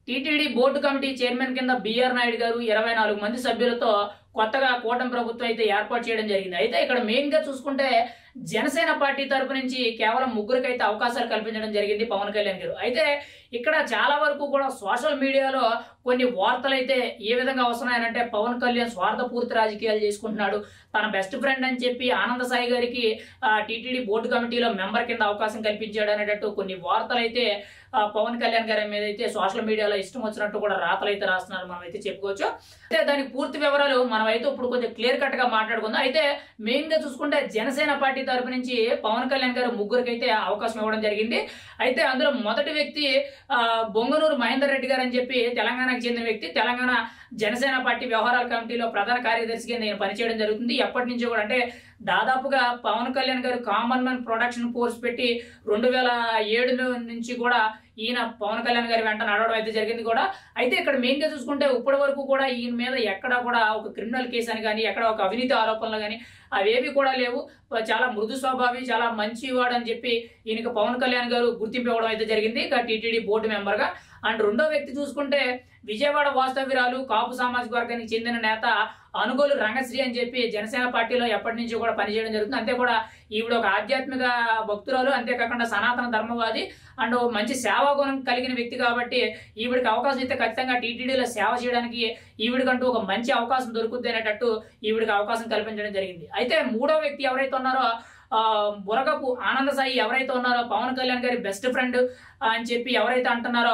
TTD board committee chairman కింద BR Naidu garu ఇరవై నాలుగు మంది సభ్యులతో కొత్తగా కూటమి ప్రభుత్వం అయితే ఏర్పాటు చేయడం జరిగింది అయితే ఇక్కడ మెయిన్ గా చూసుకుంటే జనసేన పార్టీ తరపు నుంచి కేవలం ముగ్గురికైతే అవకాశాలు కల్పించడం జరిగింది పవన్ కళ్యాణ్ గారు అయితే ఇక్కడ చాలా వరకు కూడా సోషల్ మీడియాలో కొన్ని వార్తలు అయితే ఏ విధంగా వస్తున్నాయనంటే పవన్ కళ్యాణ్ స్వార్థపూర్తి రాజకీయాలు చేసుకుంటున్నాడు తన బెస్ట్ ఫ్రెండ్ అని చెప్పి ఆనంద సాయి గారికి టీటీడీ బోర్డు కమిటీలో మెంబర్ కింద అవకాశం కల్పించాడు అనేటట్టు కొన్ని వార్తలు అయితే ఆ, పవన్ కళ్యాణ్ గారి మీద అయితే సోషల్ మీడియాలో ఇష్టం వచ్చినట్టు కూడా రాతలు అయితే రాస్తున్నారు మనం అయితే చెప్పుకోవచ్చు అయితే దానికి పూర్తి వివరాలు మనం అయితే ఇప్పుడు కొంచెం క్లియర్ కట్ గా మాట్లాడుకుందాం అయితే మెయిన్ గా చూసుకుంటే జనసేన పార్టీ తరపు నుంచి పవన్ కళ్యాణ్ గారు ముగ్గురికి అయితే అవకాశం ఇవ్వడం జరిగింది అయితే అందులో మొదటి వ్యక్తి ఆ, బొంగనూరు మహేందర్ రెడ్డి గారు అని చెప్పి తెలంగాణకు చెందిన వ్యక్తి తెలంగాణ జనసేన పార్టీ వ్యవహారాల కమిటీలో ప్రధాన కార్యదర్శిగా నేను పనిచేయడం జరుగుతుంది ఎప్పటి నుంచో కూడా అంటే దాదాపుగా పవన్ కళ్యాణ్ గారు కామన్ మ్యాన్ ప్రొడక్షన్ ఫోర్స్ పెట్టి రెండు వేల ఏడు నుంచి కూడా ఈయన పవన్ కళ్యాణ్ గారి వెంట నడవడం అయితే జరిగింది కూడా అయితే ఇక్కడ మెయిన్ గా చూసుకుంటే ఇప్పటి వరకు కూడా ఈయన మీద ఎక్కడ కూడా ఒక క్రిమినల్ కేసు అని కానీ ఎక్కడ ఒక అవినీతి ఆరోపణలు కానీ అవేవి కూడా లేవు చాలా మృదు స్వభావి చాలా మంచివాడు అని చెప్పి ఈయనకి పవన్ కళ్యాణ్ గారు గుర్తింపు ఇవ్వడం అయితే జరిగింది ఇక టీటీడీ బోర్డు మెంబర్ గా అండ్ రెండో వ్యక్తి చూసుకుంటే విజయవాడ వాస్తవ్యురాలు కాపు సామాజిక వర్గానికి చెందిన నేత అనుగోలు రంగశ్రీ అని చెప్పి జనసేన పార్టీలో ఎప్పటి నుంచి కూడా పనిచేయడం జరుగుతుంది అంతే కూడా ఈవిడ ఒక ఆధ్యాత్మిక భక్తురాలు అంతేకాకుండా సనాతన ధర్మవాది అండ్ మంచి సేవా గుణం కలిగిన వ్యక్తి కాబట్టి ఈవిడికి అవకాశం అయితే ఖచ్చితంగా టీటీడీలో సేవ చేయడానికి ఈవిడికంటూ ఒక మంచి అవకాశం దొరుకుద్ది అనేటట్టు ఈవిడికి అవకాశం కల్పించడం జరిగింది అయితే మూడో వ్యక్తి ఎవరైతే ఉన్నారో ఆ, బురగపు ఆనంద సాయి ఎవరైతే ఉన్నారో పవన్ కళ్యాణ్ గారి బెస్ట్ ఫ్రెండ్ అని చెప్పి ఎవరైతే అంటున్నారో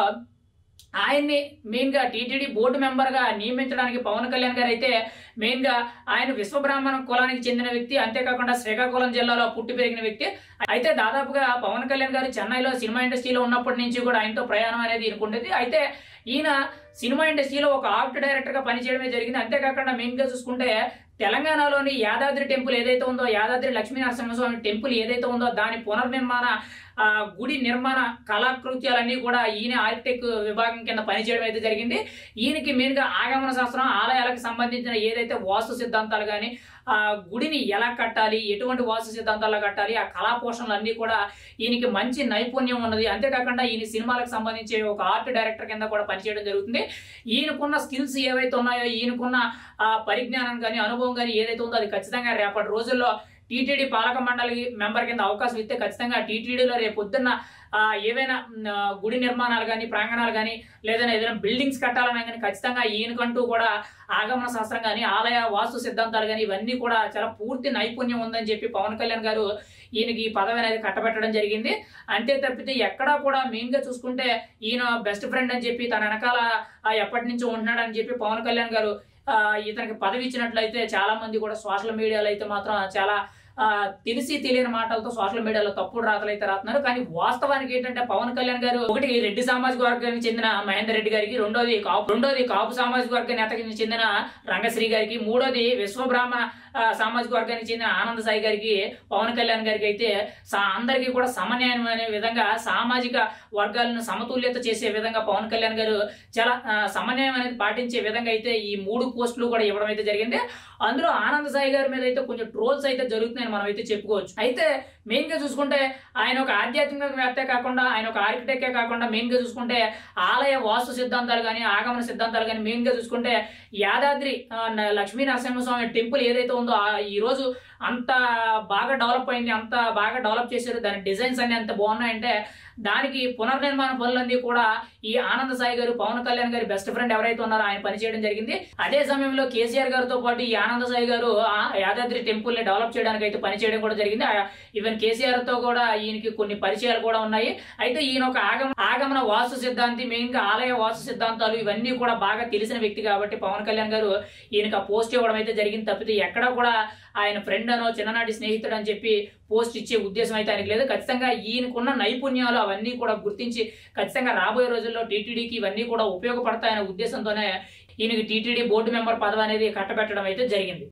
ఆయన్ని మెయిన్ గా టీటీడీ బోర్డు మెంబర్ గా నియమించడానికి పవన్ కళ్యాణ్ గారు అయితే మెయిన్ గా ఆయన విశ్వబ్రాహ్మణ కులానికి చెందిన వ్యక్తి అంతేకాకుండా శ్రీకాకుళం జిల్లాలో పుట్టి పెరిగిన వ్యక్తి అయితే దాదాపుగా పవన్ కళ్యాణ్ గారు చెన్నైలో సినిమా ఇండస్ట్రీలో ఉన్నప్పటి నుంచి కూడా ఆయనతో ప్రయాణం అనేది ఈయనకు ఉండేది అయితే ఈయన సినిమా ఇండస్ట్రీలో ఒక ఆర్ట్ డైరెక్టర్ గా పనిచేయడమే జరిగింది అంతేకాకుండా మెయిన్ గా చూసుకుంటే తెలంగాణలోని యాదాద్రి టెంపుల్ ఏదైతే ఉందో యాదాద్రి లక్ష్మీ నరసింహస్వామి టెంపుల్ ఏదైతే ఉందో దాని పునర్నిర్మాణ ఆ, గుడి నిర్మాణ కళాకృత్యాలన్నీ కూడా ఈయన ఆర్కిటెక్ విభాగం కింద పనిచేయడం అయితే జరిగింది ఈయనకి మెయిన్ గా ఆగమన శాస్త్రం ఆలయాలకు సంబంధించిన ఏదైతే వాస్తు సిద్ధాంతాలు కానీ ఆ గుడిని ఎలా కట్టాలి ఎటువంటి వాస్తు సిద్ధాంతాల్లో కట్టాలి ఆ కళా పోషణలు అన్ని కూడా ఈయనకి మంచి నైపుణ్యం ఉన్నది అంతేకాకుండా ఈయన సినిమాలకు సంబంధించి ఒక ఆర్ట్ డైరెక్టర్ కింద కూడా పనిచేయడం జరుగుతుంది ఈయనకున్న స్కిల్స్ ఏవైతే ఉన్నాయో ఈయనకున్న ఆ పరిజ్ఞానం కానీ అనుభవం కానీ ఏదైతే ఉందో అది ఖచ్చితంగా రేపటి రోజుల్లో టీటీడీ పాలక మండలి మెంబర్ కింద అవకాశం ఇస్తే ఖచ్చితంగా టీటీడీలో రేపు పొద్దున్న ఆ, ఏవైనా మ్, ఆ, గుడి నిర్మాణాలు కానీ ప్రాంగణాలు కానీ లేదైనా ఏదైనా బిల్డింగ్స్ కట్టాలన్నా కానీ ఖచ్చితంగా ఈయనకంటూ కూడా ఆగమన శాస్త్రం కానీ ఆలయ వాస్తు సిద్ధాంతాలు కానీ ఇవన్నీ కూడా చాలా పూర్తి నైపుణ్యం ఉందని చెప్పి పవన్ కళ్యాణ్ గారు ఈయనకి ఈ పదవి అనేది కట్టబెట్టడం జరిగింది అంతే తప్పితే ఎక్కడా కూడా మెయిన్ గా చూసుకుంటే ఈయన బెస్ట్ ఫ్రెండ్ అని చెప్పి తన వెనకాల ఆ, ఎప్పటి నుంచో ఉంటున్నాడు అని చెప్పి పవన్ కళ్యాణ్ గారు ఆ, ఇతనికి పదవి ఇచ్చినట్లయితే చాలా మంది కూడా సోషల్ మీడియాలో అయితే మాత్రం చాలా ఆ, తెలిసి తెలియని మాటలతో సోషల్ మీడియాలో తప్పుడు రాతలు అయితే రాస్తున్నారు కానీ వాస్తవానికి ఏంటంటే పవన్ కళ్యాణ్ గారు ఒకటి రెడ్డి సామాజిక వర్గానికి చెందిన మహేందర్ రెడ్డి గారికి రెండోది కాపు రెండోది కాపు సామాజిక వర్గ నేతకి చెందిన రంగశ్రీ గారికి మూడోది విశ్వబ్రాహ్మణ ఆ, సామాజిక వర్గానికి చెందిన ఆనంద సాయి గారికి పవన్ కళ్యాణ్ గారికి అయితే సా- అందరికీ కూడా సమన్వయం అనే విధంగా సామాజిక వర్గాలను సమతుల్యత చేసే విధంగా పవన్ కళ్యాణ్ గారు చాలా ఆ, సమన్వయం అనేది పాటించే విధంగా అయితే ఈ మూడు పోస్టులు కూడా ఇవ్వడం అయితే జరిగింది అందులో ఆనంద సాయి గారి మీద అయితే కొంచెం ట్రోల్స్ అయితే జరుగుతున్నాయని మనం అయితే చెప్పుకోవచ్చు అయితే మెయిన్ గా చూసుకుంటే ఆయన ఒక ఆధ్యాత్మికవేత్తే కాకుండా ఆయన ఒక ఆర్కిటెక్టే కాకుండా మెయిన్ గా చూసుకుంటే ఆలయ వాస్తు సిద్ధాంతాలు కానీ ఆగమన సిద్ధాంతాలు కానీ మెయిన్ గా చూసుకుంటే యాదాద్రి ఆ, న- లక్ష్మీ నరసింహస్వామి టెంపుల్ ఏదైతే ఉందో ఆ ఈ రోజు అంత బాగా డెవలప్ అయింది అంత బాగా డెవలప్ చేశారు దాని డిజైన్స్ అన్ని అంత బాగున్నాయంటే దానికి పునర్నిర్మాణ పనులన్నీ కూడా ఈ ఆనంద సాయి గారు పవన్ కళ్యాణ్ గారి బెస్ట్ ఫ్రెండ్ ఎవరైతే ఉన్నారో ఆయన పనిచేయడం జరిగింది అదే సమయంలో కేసీఆర్ గారితో పాటు ఈ ఆనంద సాయి గారు ఆ యాదాద్రి టెంపుల్ ని డెవలప్ చేయడానికి అయితే పనిచేయడం కూడా జరిగింది ఆ- ఈవెన్ కేసీఆర్ తో కూడా ఈయనకి కొన్ని పరిచయాలు కూడా ఉన్నాయి అయితే ఈయన ఒక ఆగమ ఆగమన వాస్తు సిద్ధాంతి మెయిన్ గా ఆలయ వాస్తు సిద్ధాంతాలు ఇవన్నీ కూడా బాగా తెలిసిన వ్యక్తి కాబట్టి పవన్ కళ్యాణ్ గారు ఈయనకి ఆ పోస్ట్ ఇవ్వడం అయితే జరిగింది తప్పితే ఎక్కడ కూడా ఆయన ఫ్రెండ్ అనో చిన్ననాటి స్నేహితుడు అని చెప్పి పోస్ట్ ఇచ్చే ఉద్దేశం అయితే ఆయనకి లేదు ఖచ్చితంగా ఈయనకున్న నైపుణ్యాలు అవన్నీ కూడా గుర్తించి ఖచ్చితంగా రాబోయే రోజుల్లో టీటీడీకి ఇవన్నీ కూడా ఉపయోగపడతాయనే ఉద్దేశంతోనే ఈయనకి టీటీడీ బోర్డు మెంబర్ పదవి అనేది కట్టబెట్టడం అయితే జరిగింది